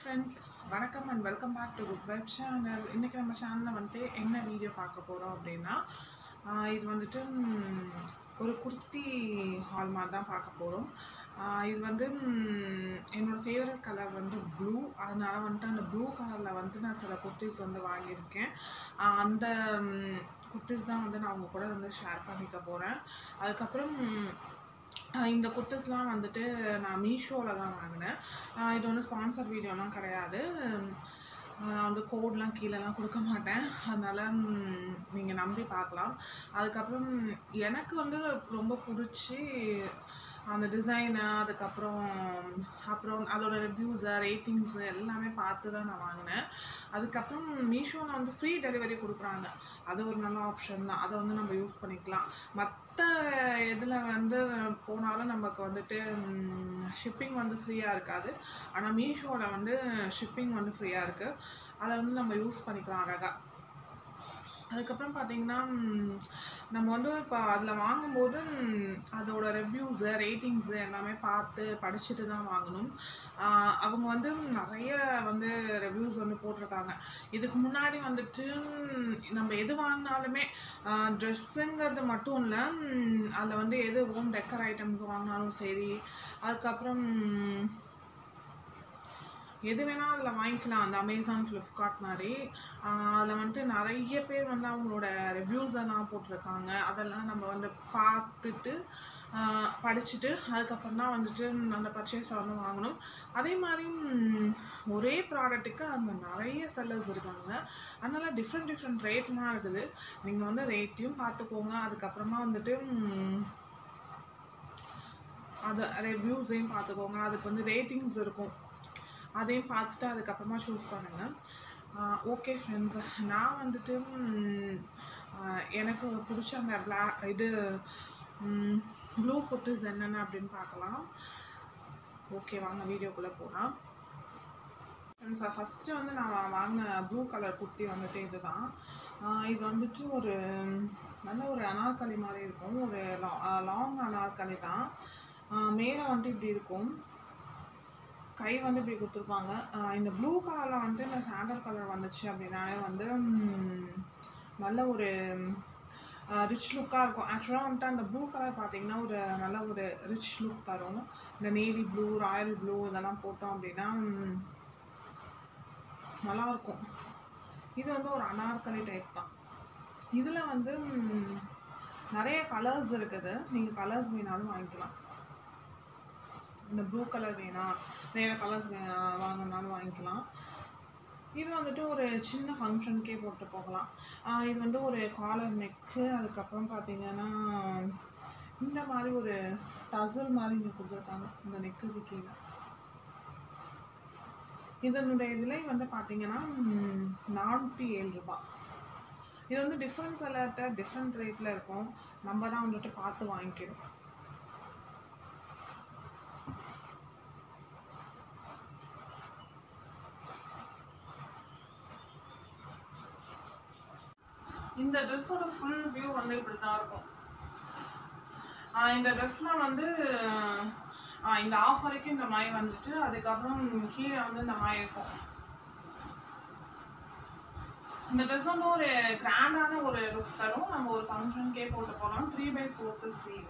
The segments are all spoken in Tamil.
ஃப்ரெண்ட்ஸ் வணக்கம் and welcome back to good web channel இன்றைக்கி நம்ம சேனலில் வந்துட்டு என்ன வீடியோ பார்க்க போகிறோம் அப்படின்னா ஆஹ் இது வந்துட்டு ம், ஒரு குர்த்தி ஹால் மாதிரி தான் பார்க்க போகிறோம் இது வந்து ம், என்னோட ஃபேவரட் கலர் வந்து ப்ளூ அதனால வந்துட்டு அந்த ப்ளூ கலரில் வந்து நான் சில குர்த்திஸ் வந்து வாங்கியிருக்கேன் ஆஹ் அந்த குர்த்திஸ் தான் வந்து நான் உங்க கூட வந்து ஷேர் பண்ணிக்க போகிறேன் அதுக்கப்புறம் ம், ஆஹ் இந்த குர்த்திஸ்லாம் வந்துட்டு நான் மீஷோவில் தான் வாங்கினேன் ஆஹ் இது ஒன்றும் ஸ்பான்சர் வீடியோலாம் கிடையாது ஆஹ் நான் வந்து கோட்லாம் கீழேலாம் கொடுக்க மாட்டேன் அதனால் நீங்கள் நம்பி பார்க்கலாம் அதுக்கப்புறம் எனக்கு வந்து ரொம்ப பிடிச்சி அந்த டிசைனு அதுக்கப்புறம் அப்புறம் அதோட ரிவ்யூஸு ரேட்டிங்ஸு எல்லாமே பார்த்து தான் நான் வாங்கினேன் அதுக்கப்புறம் மீஷோவில் வந்து ஃப்ரீ டெலிவரி கொடுக்குறாங்க அது ஒரு நல்ல ஆப்ஷன் தான் அதை வந்து நம்ம யூஸ் பண்ணிக்கலாம் மற்ற இதில் வந்து போனாலும் நமக்கு வந்துட்டு ஷிப்பிங் வந்து ஃப்ரீயாக இருக்காது ஆனால் மீஷோவில் வந்து ஷிப்பிங் வந்து ஃப்ரீயாக இருக்குது அதை வந்து நம்ம யூஸ் பண்ணிக்கலாம் அழகாக அதுக்கப்புறம் பார்த்தீங்கன்னா ம், நம்ம வந்து இப்போ அதில் வாங்கும்போது ம், அதோட ரிவ்யூஸு ரேட்டிங்ஸு எல்லாமே பார்த்து படிச்சுட்டு தான் வாங்கணும் ஆஹ் அவங்க வந்து நிறைய வந்து ரிவ்யூஸ் வந்து போட்டிருக்காங்க இதுக்கு முன்னாடி வந்துட்டு ம், நம்ம எது வாங்கினாலுமே ட்ரெஸ்ஸுங்கிறது மட்டும் இல்லை அதில் வந்து எது ஹோம் டெக்கர் ஐட்டம்ஸ் வாங்கினாலும் சரி அதுக்கப்புறம் ம், எது வேணால் அதில் வாங்கிக்கலாம் அந்த அமேசான் ஃப்ளிப்கார்ட் மாதிரி அதில் வந்துட்டு நிறைய பேர் வந்து அவங்களோட ரிவ்யூஸ் எல்லாம் போட்டிருக்காங்க அதெல்லாம் நம்ம வந்து பார்த்துட்டு ஆஹ் படிச்சுட்டு அதுக்கப்புறம் தான் வந்துட்டு அந்த பர்ச்சேஸை வந்து வாங்கணும் அதே மாதிரி ம், ஒரே ப்ராடக்ட்டுக்கு அங்கே நிறைய செல்லர்ஸ் இருக்காங்க அதனால டிஃப்ரெண்ட் டிஃப்ரெண்ட் ரேட்லாம் இருக்குது நீங்கள் வந்து ரேட்டையும் பார்த்துக்கோங்க அதுக்கப்புறமா வந்துட்டு ம், அது ரிவ்யூஸையும் பார்த்துக்கோங்க அதுக்கு வந்து ரேட்டிங்ஸ் இருக்கும் அதையும் பார்த்துட்டு அதுக்கப்புறமா சூஸ் பண்ணுங்கள் ஓகே ஃப்ரெண்ட்ஸ் நான் வந்துட்டு ம், ஆஹ் எனக்கு பிடிச்ச அந்த பிளா இது ப்ளூ குர்த்திஸ் என்னென்ன அப்படின்னு பார்க்கலாம் ஓகே வாங்க வீடியோக்குள்ளே போகலாம் ஃப்ரெண்ட்ஸ் ஃபஸ்ட்டு வந்து நான் வா- வாங்கின ப்ளூ கலர் குர்த்தி வந்துட்டு இதுதான் ஆஹ் இது வந்துட்டு ஒரு நல்ல ஒரு அனார்கலி மாதிரி இருக்கும் ஒரு லாங் அனார்கலி தான் ஆஹ் மேலே வந்துட்டு இப்படி இருக்கும் கை வந்து இப்படி கொடுத்துருப்பாங்க ஆஹ் இந்த ப்ளூ கலரில் வந்துட்டு இந்த சாண்டல் கலர் வந்துச்சு அப்படின்னாலே வந்து ம், நல்ல ஒரு ரிச் லுக்காக இருக்கும் ஆக்சுவலாக வந்துட்டு அந்த ப்ளூ கலர் பார்த்தீங்கன்னா ஒரு நல்ல ஒரு ரிச் லுக் தரும் இந்த நேவி ப்ளூ ராயல் ப்ளூ இதெல்லாம் போட்டோம் அப்படின்னா ம், நல்லா இருக்கும் இது வந்து ஒரு அனார்கலி டைப் தான் இதில் வந்து ம், நிறைய கலர்ஸ் இருக்குது நீங்கள் கலர்ஸ் வேணாலும் வாங்கிக்கலாம் இந்த ப்ளூ கலர் வேணாம் வேறு கலர்ஸ் வே வாங்கினாலும் வாங்கிக்கலாம் இது வந்துட்டு ஒரு சின்ன ஃபங்க்ஷனுக்கே போட்டு போகலாம் ஆஹ் இது வந்து ஒரு காலர் நெக்கு அதுக்கப்புறம் பார்த்தீங்கன்னா இந்த மாதிரி ஒரு டசல் மாதிரி இங்கே கொடுத்துருக்காங்க இந்த நெக்குக்கு கீழே இதனுடைய விலை வந்து பார்த்தீங்கன்னா ம், நானூற்றி ஏழு ரூபாய் இது வந்து டிஃப்ரெண்ட் செல்லர்கிட்ட டிஃப்ரெண்ட் ரேட்டில் இருக்கும் நம்ம தான் வந்துட்டு பார்த்து வாங்கிக்கணும் இந்த ட்ரெஸ்ஸோட ஃபுல் வியூ வந்து இப்படி தான் இருக்கும் ஆஹ் இந்த ட்ரெஸ்லாம் வந்து ஆஹ் இந்த ஆஃப் வரைக்கும் இந்த மாதிரி வந்துட்டு அதுக்கப்புறம் கீழே வந்து இந்த மாதிரி இருக்கும் இந்த ட்ரெஸ் வந்து ஒரு கிராண்டான ஒரு லுக் தரும் நம்ம ஒரு ஃபங்க்ஷனுக்கே போட்டு போகலாம் த்ரீ பை ஃபோர்த்து ஸ்லீவ்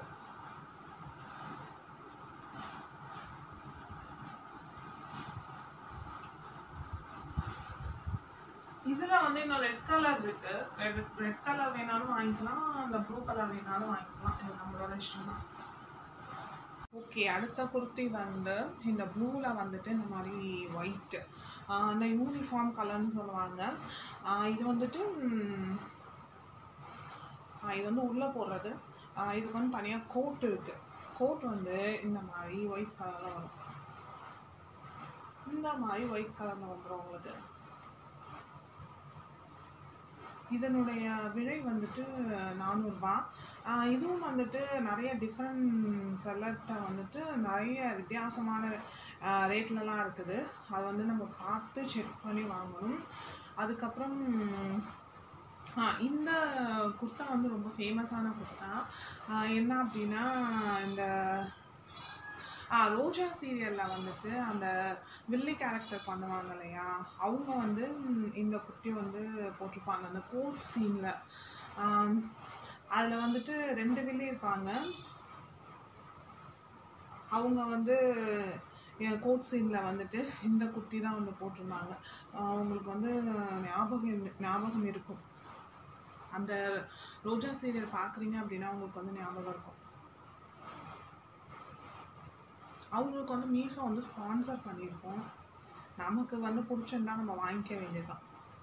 இதில் வந்து இன்னும் ரெட் கலர் இருக்கு ரெட் ரெட் கலர் வேணாலும் வாங்கிக்கலாம் அந்த ப்ளூ கலர் வேணாலும் வாங்கிக்கலாம் இது நம்மளோட இஷ்டம் தான் ஓகே அடுத்த குர்த்தி வந்து இந்த ப்ளூவில் வந்துட்டு இந்த மாதிரி ஒயிட்டு அந்த யூனிஃபார்ம் கலர்னு சொல்லுவாங்க ஆஹ் இது வந்துட்டு ம், ஆஹ் இது வந்து உள்ளே போடுறது ஆஹ் இதுக்கு வந்து தனியாக கோட் இருக்குது கோட் வந்து இந்த மாதிரி ஒயிட் கலரில் வரும் இந்த மாதிரி ஒயிட் கலரில் வந்துடும் உங்களுக்கு இதனுடைய விலை வந்துட்டு நானூறுரூபா இதுவும் வந்துட்டு நிறைய டிஃப்ரெண்ட் செல்லர்கிட்ட வந்துட்டு நிறைய வித்தியாசமான ரேட்லலாம் இருக்குது அது வந்து நம்ம பார்த்து செக் பண்ணி வாங்கணும் அதுக்கப்புறம் ஆ, இந்த குர்த்தா வந்து ரொம்ப ஃபேமஸான குர்த்தா ஆ, என்ன அப்படின்னா இந்த ஆ ரோஜா சீரியலில் வந்துட்டு அந்த வில்லி கேரக்டர் பண்ணுவாங்க இல்லையா அவங்க வந்து ம், இந்த குட்டி வந்து போட்டிருப்பாங்க அந்த கோட் சீனில் அதில் வந்துட்டு ரெண்டு வில்லி இருப்பாங்க அவங்க வந்து கோட் சீனில் வந்துட்டு இந்த குட்டி தான் வந்து போட்டிருந்தாங்க ஆஹ் அவங்களுக்கு வந்து ஞாபகம் ஞாபகம் இருக்கும் அந்த ரோஜா சீரியல் பார்க்குறீங்க அப்படின்னா உங்களுக்கு வந்து ஞாபகம் இருக்கும் அவங்களுக்கு வந்து மீஷோ வந்து ஸ்பான்சர் பண்ணியிருக்கோம் நமக்கு வந்து பிடிச்சிருந்தா நம்ம வாங்கிக்க வேண்டியதுதான்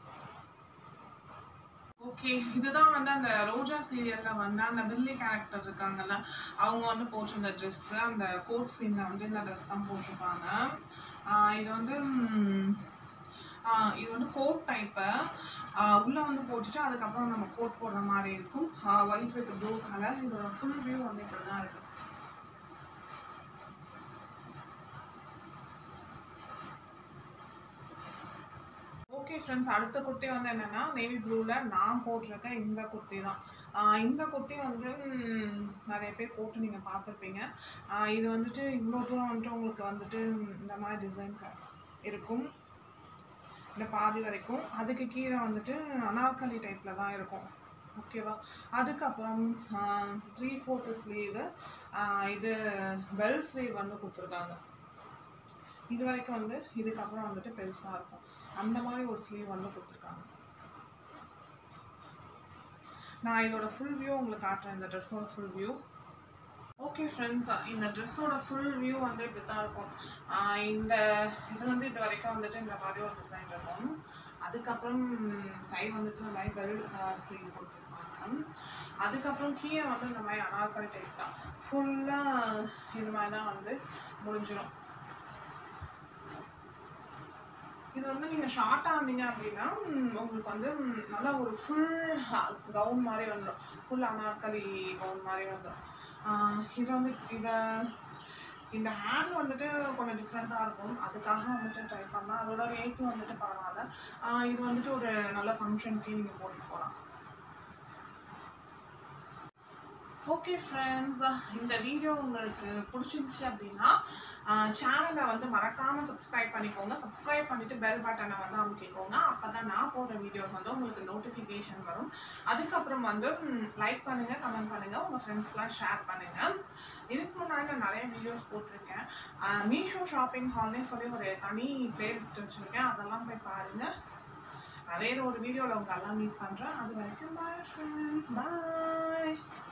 ஓகே இதுதான் வந்து அந்த ரோஜா சீரியல்ல வந்து அந்த வில்லி கேரக்டர் இருக்காங்கல்ல அவங்க வந்து போட்டிருந்த ட்ரெஸ் அந்த கோட் சீன்ல வந்து இந்த ட்ரெஸ் தான் போட்டிருப்பாங்க ஆஹ் இது வந்து ம், ஆஹ் இது வந்து கோட் டைப்பு உள்ளே வந்து போட்டுட்டு அதுக்கப்புறம் நம்ம கோட் போடுற மாதிரி இருக்கும் ஒயிட் வித் ப்ளூ கலர் இதோட ஃபுல் வியூ வந்து இப்படி தான் இருக்கு ஓகே ஃப்ரெண்ட்ஸ் அடுத்த குர்த்தி வந்து என்னன்னா நேவி ப்ளூவில் நான் போட்டிருக்க இந்த குர்த்தி தான் ஆஹ் இந்த குர்த்தி வந்து ம், நிறைய பேர் போட்டு நீங்கள் பார்த்துருப்பீங்க ஆஹ் இது வந்துட்டு இவ்வளோ தூரம் வந்துட்டு உங்களுக்கு வந்துட்டு இந்த மாதிரி டிசைன் இருக்கும் இந்த பாதி வரைக்கும் அதுக்கு கீழே வந்துட்டு அனார்கலி டைப்பில் தான் இருக்கும் ஓகேவா அதுக்கப்புறம் த்ரீ ஃபோர்த்து ஸ்லீவு இது பெல் ஸ்லீவ் வந்து கொடுத்துருக்காங்க இது வரைக்கும் வந்து இதுக்கப்புறம் வந்துட்டு பெருசாக இருக்கும் அந்த மாதிரி ஒரு ஸ்லீவ் வந்து கொடுத்துருக்காங்க நான் இதோட ஃபுல் வியூ உங்களுக்கு காட்டுறேன் இந்த ட்ரெஸ்ஸோட ஃபுல் வியூ ஓகே ஃப்ரெண்ட்ஸ் இந்த ட்ரெஸ்ஸோட ஃபுல் வியூ வந்து இப்படி தான் இருக்கும் ஆஹ் இந்த இது வந்து இது வரைக்கும் வந்துட்டு இந்த மாதிரி ஒரு டிசைன் இருக்கும் அதுக்கப்புறம் கை வந்துட்டு இந்த மாதிரி பெல் ஸ்லீவ் கொடுத்துருப்பாங்க அதுக்கப்புறம் கீழே வந்து இந்த மாதிரி அனார்கலி டைப் தான் ஃபுல்லாக இது மாதிரி தான் வந்து முடிஞ்சிடும் இது வந்து நீங்கள் ஷார்ட்டாக இருந்தீங்க அப்படின்னா ம், உங்களுக்கு வந்து ம், நல்லா ஒரு ஃபுல் கவுன் மாதிரி வந்துடும் ஃபுல் அனார்கலி கவுன் மாதிரி வந்துடும் இது வந்து இதை இந்த ஹேண்ட் வந்துட்டு கொஞ்சம் டிஃப்ரெண்ட்டாக இருக்கும் அதுக்காக வந்துட்டு ட்ரை பண்ணலாம் அதோட ரேட்டும் வந்துட்டு பரவாயில்ல ஆஹ் இது வந்துட்டு ஒரு நல்ல ஃபங்க்ஷனுக்கு நீங்கள் போட்டு போகலாம் ஓகே ஃப்ரெண்ட்ஸ் இந்த வீடியோ உங்களுக்கு பிடிச்சிருந்துச்சு அப்படின்னா சேனலை வந்து மறக்காமல் சப்ஸ்கிரைப் பண்ணிக்கோங்க சப்ஸ்கிரைப் பண்ணிவிட்டு பெல் பட்டனை வந்து அமுக்கிக்கோங்க அப்போ தான் நான் போடுற வீடியோஸ் வந்து உங்களுக்கு நோட்டிஃபிகேஷன் வரும் அதுக்கப்புறம் வந்து லைக் பண்ணுங்கள் கமெண்ட் பண்ணுங்கள் உங்கள் ஃப்ரெண்ட்ஸ்க்கெலாம் ஷேர் பண்ணுங்கள் இதுக்கு முன்னாடி நான் நிறைய வீடியோஸ் போட்டிருக்கேன் மீஷோ ஷாப்பிங் ஹால்னே சொல்லி ஒரு தனி பிளேலிஸ்ட் வச்சுருக்கேன் அதெல்லாம் போய் பாருங்கள் நான் வேற ஒரு வீடியோவில் உங்க எல்லாம் மீட் பண்ணுறேன் அது வரைக்கும் பாய் ஃப்ரெண்ட்ஸ் பாய்